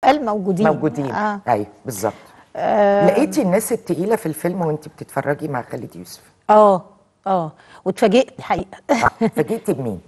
التقال موجودين موجودين اه, ايوه بالظبط آه. لقيتي الناس التقيله في الفيلم وانت بتتفرجي مع خالد يوسف اه اه واتفاجئت الحقيقه آه، فاجئتي بمين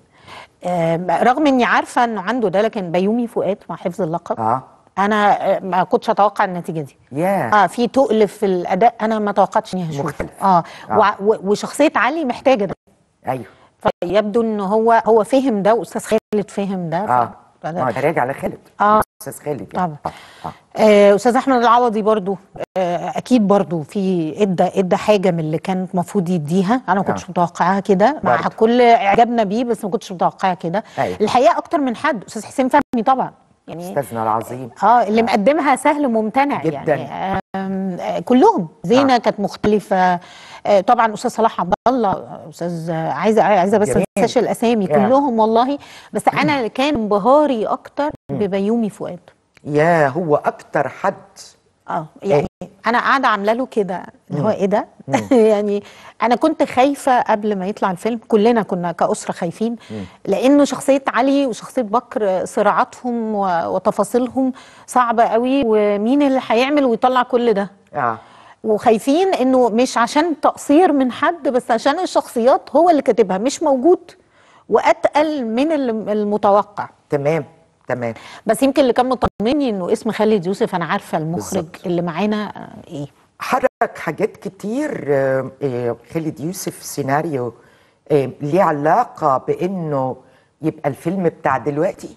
آه، رغم اني عارفه انه عنده ده لكن بيومي فؤاد مع حفظ اللقب اه انا آه، ما كنتش اتوقع النتيجه دي يا اه في تقل في الاداء انا ما توقعتش اني هشوفه مختلف. اه, آه. وع- و- وشخصيه علي محتاجه ده ايوه فيبدو ان هو هو فهم ده واستاذ خالد فهم ده ف- اه فده- ما ده راجع لخالد آه. استاذ خالد يعني. طبعا. آه. آه. آه، استاذ احمد العوضي برضو آه، اكيد برضو في ادى ادى حاجه من اللي كانت المفروض يديها انا ما كنتش آه. متوقعاها كده مع برضو. كل اعجابنا بيه بس ما كنتش متوقعها كده أيوة. الحقيقه اكتر من حد استاذ حسين فهمي طبعا يعني استاذنا العظيم اه اللي مقدمها سهل ممتنع جداً. يعني آم، آه كلهم زينه آه. كانت مختلفه آه طبعا استاذ صلاح عبد الله آه، استاذ آه، عايزه عايزه بس ما جميل. انساش الاسامي يا. كلهم والله بس انا اللي كان انبهاري اكتر ببيومي فؤاد يا هو اكتر حد اه يعني انا قاعده عامله له كده اللي هو ايه ده يعني انا كنت خايفه قبل ما يطلع الفيلم كلنا كنا كاسره خايفين لانه شخصيه علي وشخصيه بكر صراعاتهم و- وتفاصيلهم صعبه قوي ومين اللي هيعمل ويطلع كل ده اه وخايفين انه مش عشان تقصير من حد بس عشان الشخصيات هو اللي كاتبها مش موجود واتقل من الم- المتوقع تمام تمام بس يمكن اللي كان مطمني انه اسم خالد يوسف انا عارفه المخرج بالظبط. اللي معانا آه، ايه حرك حاجات كتير آه، آه، خالد يوسف سيناريو آه، ليه علاقة بإنه يبقى الفيلم بتاع دلوقتي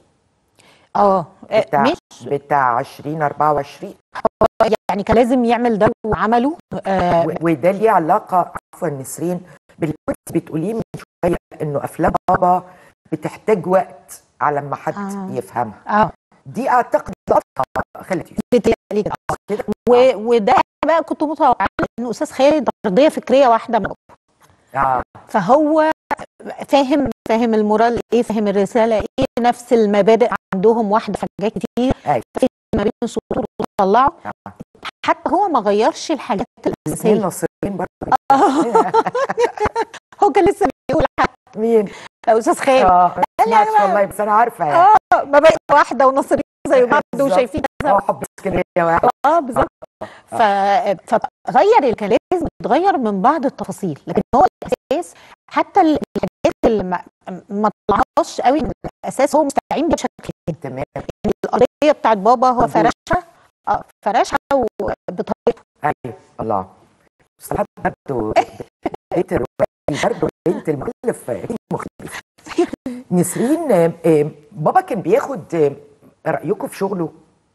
اه آه، بتاع مش بتاع 2024 يعني كان لازم يعمل ده وعمله آه و- وده ليه علاقة عفوا نسرين باللي كنت بتقوليه من شوية إنه أفلام بابا بتحتاج وقت على ما حد آه. يفهمها اه دي أعتقد لقطة خالد يوسف بتهيألي كده. كده و- وده بقى كنت متوقعه انه استاذ خالد ارضيه فكريه واحده من آه. فهو فاهم فاهم المورال ايه فاهم الرساله ايه نفس المبادئ عندهم واحده في حاجات كتير أيوة. في ما بين السطور وطلعوا حتى هو ما غيرش الحاجات الاثنين الاساسيه ناصرين برضه هو كان لسه بيقول حتى مين؟ استاذ خالد اه قال لي ما أنا- والله بس انا عارفه يعني اه مبادئ واحده ونصريين زي بعض بالظبط. وشايفين هو حب اسكندريه واحد اه بالظبط ف... فغير اللي كان لازم يتغير من بعض التفاصيل لكن هو الاساس حتى ال- الحاجات اللي ما, ما طلعهاش قوي من الاساس هو مستعين بيها بشكل تاني. تمام يعني القضيه بتاعت بابا هو مظبوط. فرشها اه فرشها وبطريقته ايوه الله صراحه برضه بيت الرواية برضه بنت المؤلف ريم مخلف نسرين آه، آه، بابا كان بياخد آه، رايكم في شغله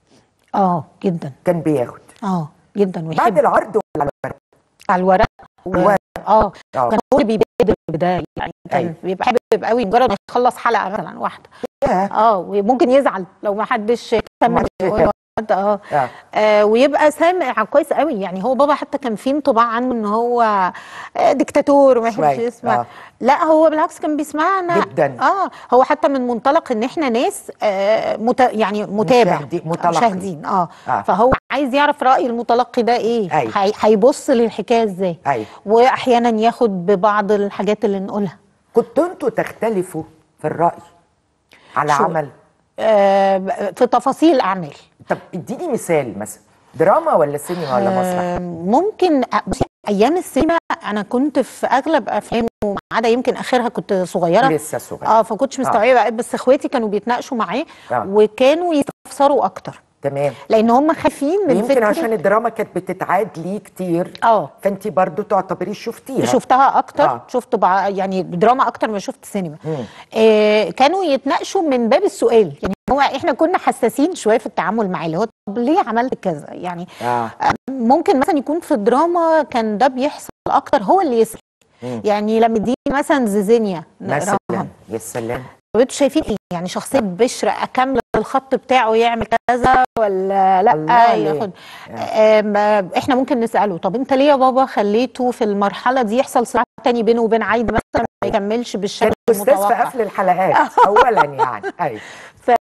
اه جدا كان بياخد اه جدا بعد ويحب العرض ولا على الورق على الورق و... الورق. اه اه كان هو اللي بيبادر بده يعني كان أيوة. بيبقى حابب قوي مجرد ما يخلص حلقه مثلا واحده ياه. اه وممكن يزعل لو ما حدش كمل ما حدش يقول له اه اه آه ويبقى سامع كويس قوي يعني هو بابا حتى كان في انطباع عنه ان هو آه ديكتاتور وما يحبش شوية، يسمع آه. لا هو بالعكس كان بيسمعنا جداً. اه هو حتى من منطلق ان احنا ناس آه مت يعني متابع مشاهدين- متلقي. مشاهدين اه. آه. فهو عايز يعرف راي المتلقي ده ايه أيوة. هي- هيبص للحكايه ازاي ايوه واحيانا ياخد ببعض الحاجات اللي نقولها كنتوا انتوا تختلفوا في الراي على شو- عمل آه في تفاصيل اعمال طب اديني مثال مثلا دراما ولا سينما ولا مسرح آه، ممكن بصي ايام السينما انا كنت في اغلب افلامه ما عدا يمكن اخرها كنت صغيره لسه صغير اه فكنتش مستوعبه بس اخواتي كانوا بيتناقشوا معاه آه. وكانوا يستفسروا اكتر تمام لان هم خايفين من يمكن فكره عشان الدراما كانت بتتعاد ليه كتير اه فانت برضو تعتبري شفتيها شفتها اكتر آه. آه. شفت بع... يعني دراما اكتر ما شفت سينما مم. آه كانوا يتناقشوا من باب السؤال يعني هو احنا كنا حساسين شويه في التعامل معاه اللي هو طب ليه عملت كذا يعني اه ممكن مثلا يكون في الدراما كان ده بيحصل اكتر هو اللي يسال مم. يعني لما اديني مثلا زيزينيا مثلا نقراها يا سلام انتوا شايفين ايه يعني شخصيه بشر اكمل الخط بتاعه يعمل كذا ولا لا الله ليه؟ ياخد آم، احنا ممكن نساله طب انت ليه يا بابا خليته في المرحله دي يحصل صراع تاني بينه وبين عايده مثلا ما يكملش بالشكل كان استاذ في المتوقع قفل الحلقات اولا يعني ايوه